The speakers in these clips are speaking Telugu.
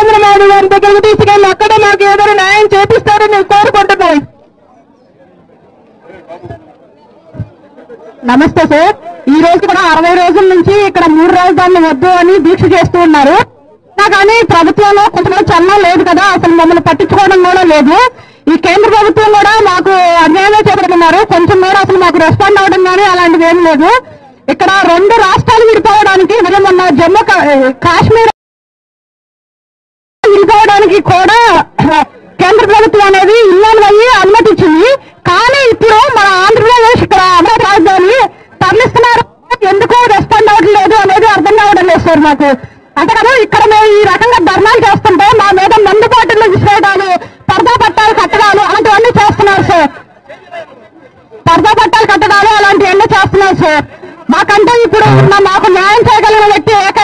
నరేంద్ర మోడీ గారి దగ్గరికి తీసుకెళ్లి అక్కడ మాకు ఏదైనా న్యాయం చేపిస్తారని నేను కోరుకుంటున్నాను నమస్తే సార్ ఈ రోజు కూడా అరవై రోజుల నుంచి ఇక్కడ మూడు రాజధానులు వద్దు అని దీక్ష చేస్తూ ఉన్నారు కానీ ప్రభుత్వంలో కొంతమంది చలనం లేదు కదా అసలు మమ్మల్ని పట్టించుకోవడం కూడా లేదు ఈ కేంద్ర ప్రభుత్వం కూడా మాకు అన్యాయమే చేపడుతున్నారు కొంచెం కూడా అసలు మాకు రెస్పాండ్ అవ్వడం కానీ అలాంటిది ఏం లేదు ఇక్కడ రెండు రాష్ట్రాలు విడిపోవడానికి మరి మొన్న జమ్మూ కా- కాశ్మీర్ విడిపోవడానికి కూడా కేంద్ర ప్రభుత్వం అనేది ఇన్వాల్వ్ అయ్యి అనుమతి ఇచ్చింది కానీ ఇప్పుడు మన ఆంధ్రప్రదేశ్ ఇక్కడ అమరావతి రాజధాని తరలిస్తున్నారు ఎందుకు రెస్పాండ్ అవ్వట్లేదు అనేది అర్థం కావడం లేదు సార్ మాకు అంతే కదా ఇక్కడ మేము ఈ రకంగా ధర్నాలు చేస్తుంటే మా మీద మందు బాటిల్లో విసిరేయడాలు పరదా పట్టాలు కట్టడాలు అలాంటివన్నీ చేస్తున్నారు సార్ పరదా పట్టాలు కట్టడాలు అలాంటివన్నీ చేస్తున్నారు సార్ మాకంటే ఇప్పుడు ఉన్న మాకు న్యాయం చేయగలిగిన వ్యక్తి ఏక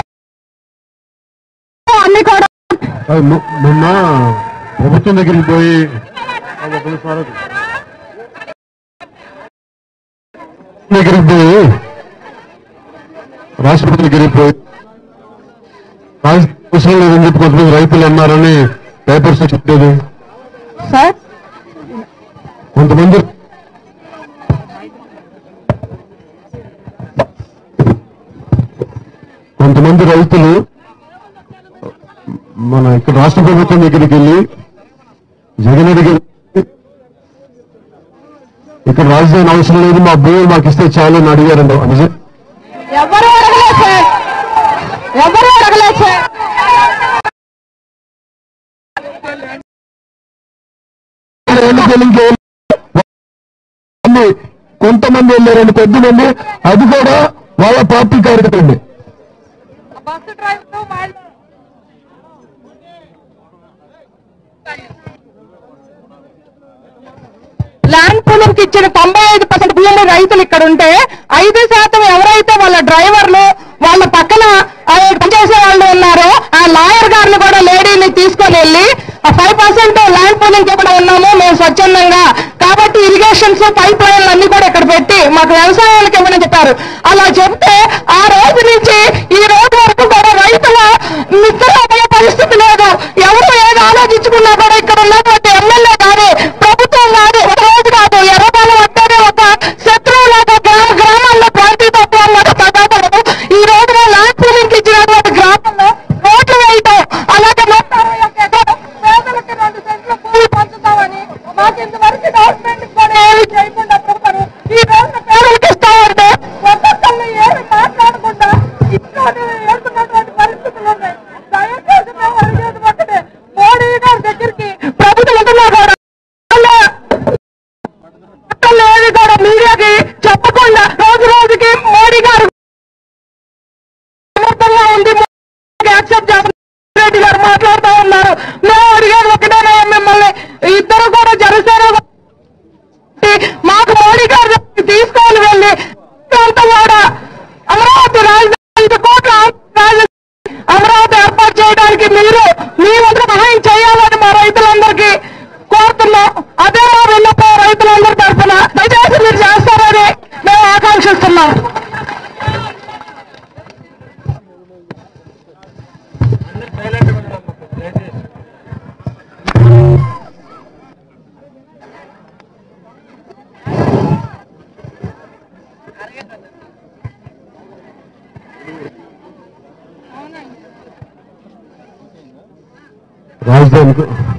అన్ని కూడా అది మొ- మొన్న ప్రభుత్వం దగ్గరికి పోయి దగ్గరికి పోయి రాష్ట్రపతి దగ్గరికి పోయి రాజధాని అవసరం లేదని చెప్పి కొంతమంది రైతులు అన్నారని పేపర్స్ చెప్పలేదు సార్ కొంతమంది కొంతమంది రైతులు మన ఇక్కడ రాష్ట్ర ప్రభుత్వం దగ్గరికి వెళ్ళి జగన్ రెడ్డి గారు ఇక్కడ రాజధాని అవసరం లేదు మా భూములు మాకు ఇస్తే చాలు అని అడిగారండి నిజం ఎవరు అడగలేదు సార్ ఎవరు అడగలేదు సార్ ఎన్నికలకి వెళ్ళి కొంతమంది వెళ్ళారండి కొద్దిమంది అది కూడా వాళ్ళ పార్టీ కార్యకర్తలండి బస్సు డ్రైవర్లు వాళ్ళు ల్యాండ్ పూలింగ్ ఇచ్చిన తొంభై ఐదు పర్సెంట్ భూమి రైతులు ఇక్కడ ఉంటే ఐదు శాతం ఎవరైతే వాళ్ళ డ్రైవర్లు వాళ్ళ పక్కన ఆ పనిచేసే వాళ్ళు ఉన్నారో ఆ లాయర్ గారిని కూడా లేడీని తీసుకొని వెళ్ళి ఆ ఫైవ్ పర్సెంట్ ల్యాండ్ పూలింగ్ ఇక్కడ ఉన్నాము మేము స్వచ్ఛందంగా కాబట్టి ఇరిగేషన్స్ పైప్ లైన్లు అన్ని కూడా ఇక్కడ పెట్టి మాకు వ్యవసాయానికి ఇవ్వని చెప్పారు అలా చెప్తే ఆ రోజు నుంచి ఈ రోజు వరకు కూడా రైతుల నిద్రపోయే పరిస్థితి లేదు ఎవరు ఏది ఆలోచించుకున్నా కూడా ఇక్కడ ఉన్నటువంటి ఎమ్మెల్యే కానీ ప్రభుత్వం కాదు ఒక రోజు కాదు ఎర్రబాలు అంటేనే ఒక శత్రువులాగా గ్రామ గ్రామాల్లో ప్రాంతీయ తత్వాలుగా తగ్గాపడదు ఈ రోజున ల్యాండ్ పూలింగ్ ఇచ్చినటువంటి గ్రామంలో రోడ్లు వేయటం అలాగే నూట అరవై ఒక్క ఎకరం పేదలకి రెండు సెంట్ల భూమి పంచుతామని మాకు ఇంతవరకు గవర్నమెంట్ కూడా ఏమి చేయకుండా ప్రభుత్వం ఈ రోజున పేదలకు ఇస్తామంటే ఒక్కొక్కళ్ళు ఏమి మాట్లాడకుండా ఇంట్లోనే వెళ్తున్నటువంటి పరిస్థితులు ఉన్నాయి దయచేసి మేము అడిగేది ఒకటే మోడీ గారి దగ్గరికి ప్రభుత్వం ఉంటున్నా కూడా వాళ్ళ ఏది కూడా మీడియాకి చెప్పకుండా రోజు రోజుకి మోడీ గారు సమర్థంగా ఉంది యాక్సెప్ట్ చేస్తున్నారు రెడ్డి గారు మాట్లాడుతూ ఉన్నారు మేము అడిగేది ఒకటేనా మిమ్మల్ని ఇద్దరు కూడా జనసేన మాకు మోడీ గారు దగ్గరికి తీసుకొని వెళ్ళి అంతా కూడా అమరావతి రాజధాని ఐదు కోట్ల రాజధాని అమరావతి ఏర్పాటు చేయడానికి మీరు మీ వద్ద సహాయం చేయాలని మా రైతులందరికీ కోరుతున్నాం అదే మా విన్నపం రైతులందరి తరఫున దయచేసి మీరు చేస్తారని మేము ఆకాంక్షిస్తున్నాం రాజధానికి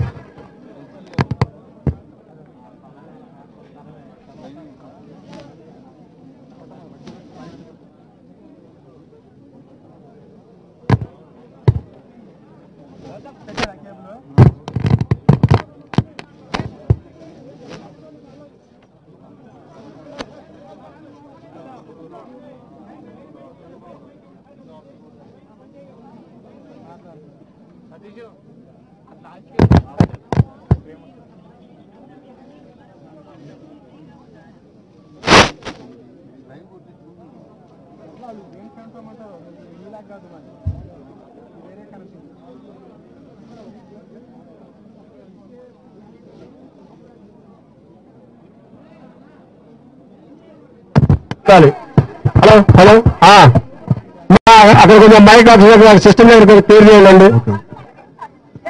హలో హలో ఆ. మా- అక్కడ కొంచెం మైక్ ఆఫీసర్ సిస్టమ్ దగ్గర కొంచెం క్లియర్ చేయండి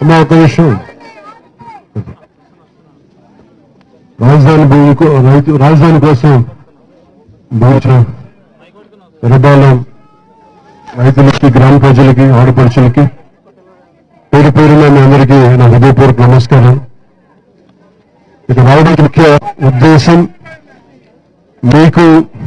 అమ్మా ఒక విషయం రాజధాని భూమి కో- రైతు రాజధాని కోసం భోజనం ఎర్రబాలెం రైతులకి గ్రామ ప్రజలకి ఆడపడుచులకి పేరు పేరున మీ అందరికీ నా హృదయపూర్వక నమస్కారం ఇక రావడానికి ముఖ్య ఉద్దేశం మీకు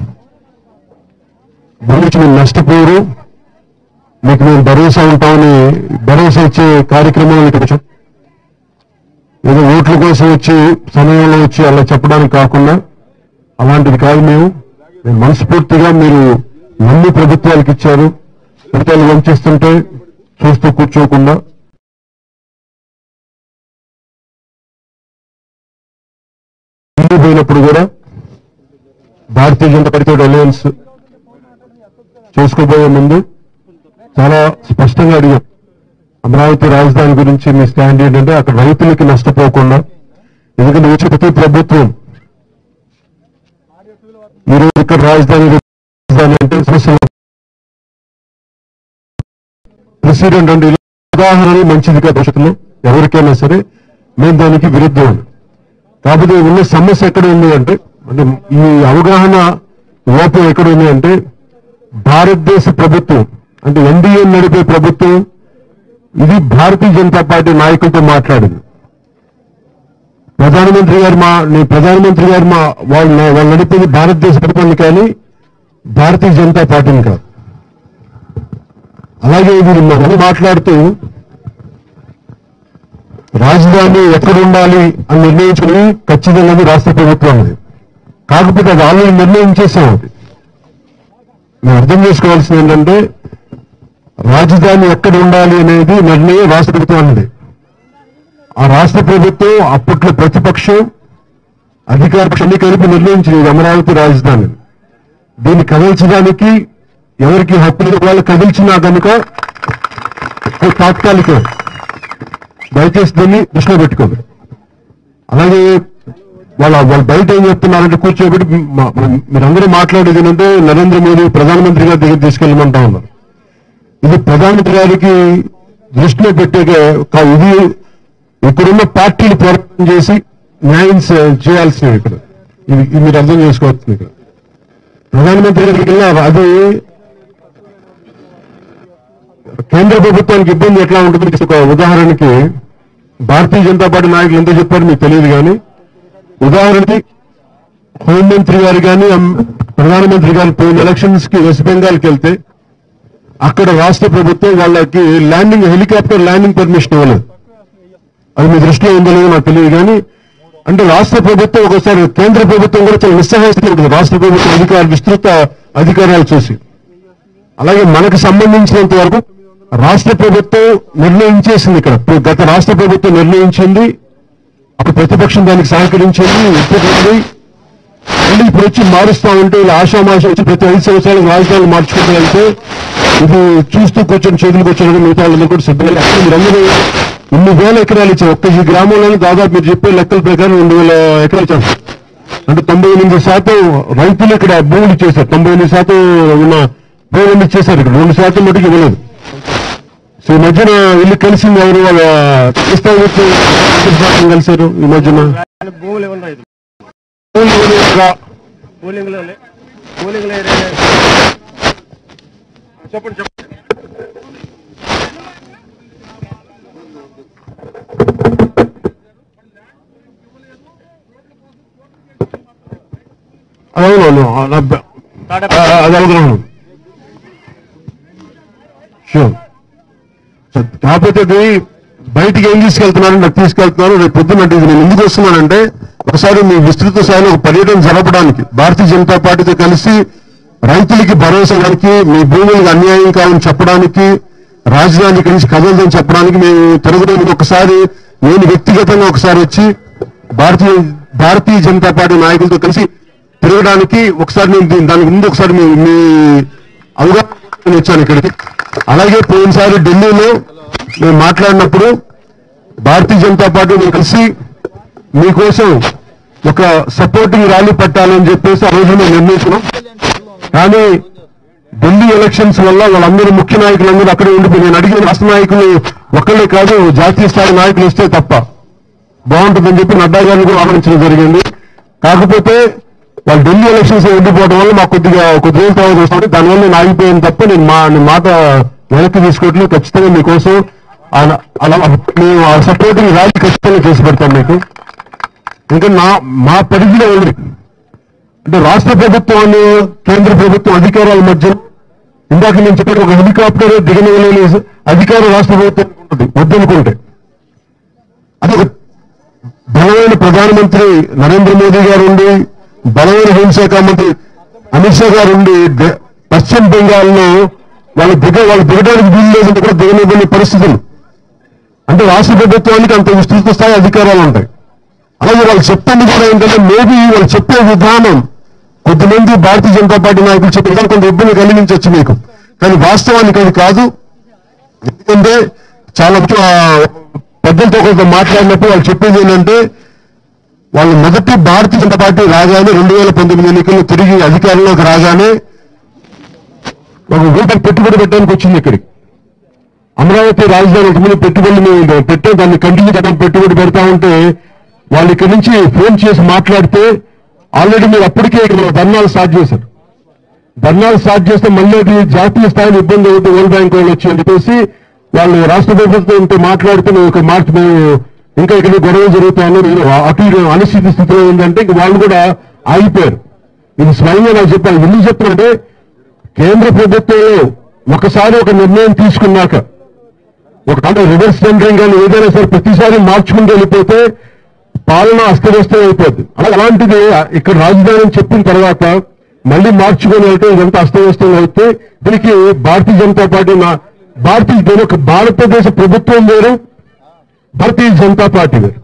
గురించి మీరు నష్టపోరు మీకు మేము భరోసా ఉంటామని భరోసా ఇచ్చే కార్యక్రమాలు ఇక్కడ వచ్చాం. ఏదో ఓట్ల కోసం వచ్చి సమయంలో వచ్చి అలా చెప్పడానికి కాకుండా అలాంటిది కాదు మేము మేము మనస్ఫూర్తిగా మీరు నమ్మి ప్రభుత్వాలకు ఇచ్చారు ప్రభుత్వాలు వంచేస్తుంటే చూస్తూ కూర్చోకుండా ముందు పోయినప్పుడు కూడా భారతీయ జనతా పార్టీతో అలయన్స్ చేసుకోబోయే ముందు చాలా స్పష్టంగా అడిగాం అమరావతి రాజధాని గురించి మీ స్టాండ్ ఏంటంటే అక్కడ రైతులకి నష్టపోకుండా ఎందుకంటే వచ్చే ప్రతి ప్రభుత్వం ఈరోజు ఇక్కడ రాజధాని రాజధాని అంటే సమస్యలు ప్రెసిడెంట్ అంటే ఇలా ఉదాహరణలు మంచిది కాదు భవిష్యత్తులో ఎవరికైనా సరే మేము దానికి విరుద్ధం కాకపోతే ఉన్న సమస్య ఎక్కడ ఉంది అంటే అంటే ఈ అవగాహన లోపం ఎక్కడ ఉంది అంటే భారతదేశ ప్రభుత్వం అంటే ఎన్డీఏ నడిపే ప్రభుత్వం ఇది భారతీయ జనతా పార్టీ నాయకులతో మాట్లాడింది ప్రధానమంత్రి గారు మా నీ- ప్రధానమంత్రి గారు మా వాళ్ళు వాళ్ళు నడిపేది భారతదేశ ప్రభుత్వాన్ని కానీ భారతీయ జనతా పార్టీని కాదు అలాగే వీరు మొదలు మాట్లాడుతూ రాజధాని ఎక్కడ ఉండాలి అని నిర్ణయించుకుని ఖచ్చితంగా అది రాష్ట్ర ప్రభుత్వం అది కాకపోతే అది ఆల్రెడీ నిర్ణయం చేసాం అది మేము అర్థం చేసుకోవాల్సింది ఏంటంటే రాజధాని ఎక్కడ ఉండాలి అనేది నిర్ణయం రాష్ట్ర ప్రభుత్వం అన్నది ఆ రాష్ట్ర ప్రభుత్వం అప్పట్లో ప్రతిపక్షం అధికార పక్షాన్ని కలిపి నిర్ణయించింది అమరావతి రాజధాని దీన్ని కదల్చడానికి ఎవరికి హక్కు లేదు వాళ్ళు కదిల్చినా కనుక అది తాత్కాలికం దయచేసి దీన్ని దృష్టిలో పెట్టుకోండి అలాగే వాళ్ళ వాళ్ళు బయట ఏం చెప్తున్నారంటే కూర్చోబెట్టి మా- మా- మీరందరూ మాట్లాడేది ఏంటంటే నరేంద్ర మోదీ ప్రధానమంత్రి గారి దగ్గర తీసుకెళ్ళమంటా ఉన్నారు ఇది ప్రధానమంత్రి గారికి దృష్టిలో పెట్టే కా- ఇది ఇక్కడున్న పార్టీలు పోరాటం చేసి న్యాయం చే- చేయాల్సినవి ఇక్కడ ఇది ఇది మీరు అర్థం చేసుకోవచ్చు ఇక్కడ ప్రధానమంత్రి గారికి వెళ్ళినా అది కేంద్ర ప్రభుత్వానికి ఇబ్బంది ఎట్లా ఉంటుంది ఒక ఉదాహరణకి భారతీయ జనతా పార్టీ నాయకులు ఎంత చెప్పారు మీకు తెలియదు కానీ ఉదాహరణకి హోంమంత్రి గారు కానీ అమ్- ప్రధానమంత్రి గారు పోయిన ఎలక్షన్స్ కి వెస్ట్ బెంగాల్కి వెళ్తే అక్కడ రాష్ట్ర ప్రభుత్వం వాళ్ళకి ల్యాండింగ్ హెలికాప్టర్ ల్యాండింగ్ పర్మిషన్ ఇవ్వలేదు అది మీ దృష్టిలో ఉందో లేదో నాకు తెలియదు కానీ అంటే రాష్ట్ర ప్రభుత్వం ఒకసారి కేంద్ర ప్రభుత్వం కూడా చాలా నిస్సహాయస్థితి ఉంటుంది రాష్ట్ర ప్రభుత్వం అధికార విస్తృత అధికారాలు చూసి అలాగే మనకు సంబంధించినంత వరకు రాష్ట్ర ప్రభుత్వం నిర్ణయించేసింది ఇక్కడ ఇప్పుడు గత రాష్ట్ర ప్రభుత్వం నిర్ణయించింది అప్పుడు ప్రతిపక్షం దానికి సహకరించింది ఒప్పుకుంది మళ్ళీ ఇప్పుడు వచ్చి మారుస్తా ఉంటే ఇలా ఆశామాష వచ్చి ప్రతి ఐదు సంవత్సరాలకు రాజధానులు మార్చుకుంటూ వెళ్తే ఇది చూస్తూ కూర్చొని చేతులు కూర్చొని మిగతా వాళ్ళందరూ కూడా సిద్ధంగా అక్కడ మీరందరూ ఇన్ని వేల ఎకరాలు ఇచ్చారు ఒక్క ఈ గ్రామంలోనే దాదాపు మీరు చెప్పే లెక్కల ప్రకారం రెండు వేల ఎకరాలు ఇచ్చారు అంటే తొంభై ఎనిమిది శాతం రైతులు ఇక్కడ భూములు ఇచ్చేశారు తొంభై ఎనిమిది శాతం ఉన్న భూములు ఇచ్చేశారు ఇక్కడ రెండు శాతం మటుకు ఇవ్వలేదు సో ఈ మధ్యన వెళ్ళి కలిసింది ఎవరు వాళ్ళ క్రిస్తవ వ్యక్తులు కలిశారు ఈ మధ్యన భూములు ఇవ్వండి రైతు భూములు ఇవ్వలేదుగా. కూలింగ్లో కూలింగ్లో చెప్పండి చెప్పండి అవునవును ఆ, అబ్బ- ఆ, ఆ, అది అవగాహన షూర్ సో, కాకపోతే అది బయటికి ఏం తీసుకెళ్తున్నారు నాకు తీసుకెళ్తున్నారు రేపు పొద్దున్న అంటే ఇది నేను ఎందుకు వస్తున్నానంటే ఒకసారి మీ విస్తృత స్థాయిలో ఒక పర్యటన జరపడానికి భారతీయ జనతా పార్టీతో కలిసి రైతులకి భరోసా ఇవ్వడానికి మీ భూములకు అన్యాయం కావాలని చెప్పడానికి రాజధాని ఇక్కడి నుంచి కదలదని చెప్పడానికి మేము తిరగడానికి ఒకసారి నేను వ్యక్తిగతంగా ఒకసారి వచ్చి భారతీయ భారతీయ జనతా పార్టీ నాయకులతో కలిసి తిరగడానికి ఒకసారి నేను దీని- దానికి ముందు ఒకసారి మీ మీ అవగాహన వచ్చాను ఇక్కడికి అలాగే పోయినసారి ఢిల్లీలో మేము మాట్లాడినప్పుడు భారతీయ జనతా పార్టీ మేము కలిసి మీకోసం ఒక సపోర్టింగ్ ర్యాలీ పెట్టాలని చెప్పేసి ఆ రోజు మేము నిర్ణయించుకున్నాం కానీ ఢిల్లీ ఎలక్షన్స్ వల్ల వాళ్ళందరూ ముఖ్య నాయకులందరూ అక్కడే ఉండిపోయి నేను అడిగిన రాష్ట్ర నాయకులు ఒక్కళ్ళే కాదు జాతీయ స్థాయి నాయకులు ఇస్తే తప్ప బాగుంటుందని చెప్పి నడ్డా గారిని కూడా ఆహ్వానించడం జరిగింది కాకపోతే వాళ్ళు ఢిల్లీ ఎలక్షన్స్ ఉండిపోవడం వల్ల మాకు కొద్దిగా కొద్ది రోజుల తర్వాత వస్తుంది దానివల్ల నేను ఆగిపోయాను తప్ప నేను మా నేను మాట వెనక్కి తీసుకోవట్లేదు ఖచ్చితంగా మీకోసం అలా అలా మేము ఆ సపోర్టింగ్ ర్యాలీ ఖచ్చితంగా చేసి పెడతాం మీకు ఇంకా నా మా పరిధిలో ఉంది అంటే రాష్ట్ర ప్రభుత్వాన్ని కేంద్ర ప్రభుత్వం అధికారాల మధ్య ఇందాక నేను చెప్పిన ఒక హెలికాప్టర్ దిగనలేని అధికారం రాష్ట్ర ప్రభుత్వానికి ఉంటుంది వద్దనుకుంటే అదొక బలమైన ప్రధానమంత్రి నరేంద్ర మోదీ గారు ఉండి బలమైన హోంశాఖ మంత్రి అమిత్ షా గారు ఉండి ద- పశ్చిమ బెంగాల్లో వాళ్ళు దిగ వాళ్ళు దిగడానికి వీలు లేదంటే కూడా దిగనివ్వని పరిస్థితులు అంటే రాష్ట్ర ప్రభుత్వానికి అంత విస్తృత స్థాయి అధికారాలు ఉంటాయి అలాగే వాళ్ళు చెప్తుంది కూడా ఏంటంటే మేబీ వాళ్ళు చెప్పే విధానం కొద్దిమంది భారతీయ జనతా పార్టీ నాయకులు చెప్పే విధానం కొంత ఇబ్బంది కలిగించవచ్చు మీకు కానీ వాస్తవానికి అది కాదు ఎందుకంటే చాలా ఆ, పెద్దలతో కొంత మాట్లాడినప్పుడు వాళ్ళు చెప్పేది ఏంటంటే వాళ్ళు మొదటి భారతీయ జనతా పార్టీ రాగానే రెండు వేల పంతొమ్మిది ఎన్నికల్లో తిరిగి అధికారంలోకి రాగానే ఒక రూపాయి పెట్టుబడి పెట్టడానికి వచ్చింది ఇక్కడికి అమరావతి రాజధాని ఇంతకుముందు పెట్టుబడులు మేము పెట్టే దాన్ని కంటిన్యూ చేయడానికి పెట్టుబడి పెడతా ఉంటే వాళ్ళు ఇక్కడి నుంచి ఫోన్ చేసి మాట్లాడితే ఆల్రెడీ మీరు అప్పటికే ఇక్కడ ధర్నాలు స్టార్ట్ చేశారు ధర్నాలు స్టార్ట్ చేస్తే మళ్ళీ అది జాతీయ స్థాయిలో ఇబ్బంది అవుతుంది వరల్డ్ బ్యాంక్ వాళ్ళు వచ్చి అని చెప్పేసి వాళ్ళు రాష్ట్ర ప్రభుత్వంతో మాట్లాడితే మేము ఒక మార్చి మేము ఇంకా ఇక్కడ గొడవలు జరుగుతాయని నేను అటు ఇటు అనిశ్చిత స్థితిలో ఏంటంటే ఇంక వాళ్ళు కూడా ఆగిపోయారు ఇది స్వయంగా నాకు చెప్పాను ఎందుకు చెప్తానంటే కేంద్ర ప్రభుత్వంలో ఒకసారి ఒక నిర్ణయం తీసుకున్నాక ఒక అంటే రివర్స్ టెండరింగ్ కానీ ఏదైనా సరే ప్రతిసారి మార్చుకుంటూ వెళ్ళిపోతే పాలన అస్తవ్యస్తం అయిపోద్ది అలా అలాంటిది ఇక్కడ రాజధాని అని చెప్పిన తర్వాత మళ్ళీ మార్చుకొని వెళ్తే ఇదంతా అస్తవ్యస్తం అయితే దీనికి భారతీయ జనతా పార్టీ నా భారతీయ దీని ఒక భారతదేశ ప్రభుత్వం వేరు భారతీయ జనతా పార్టీ వేరు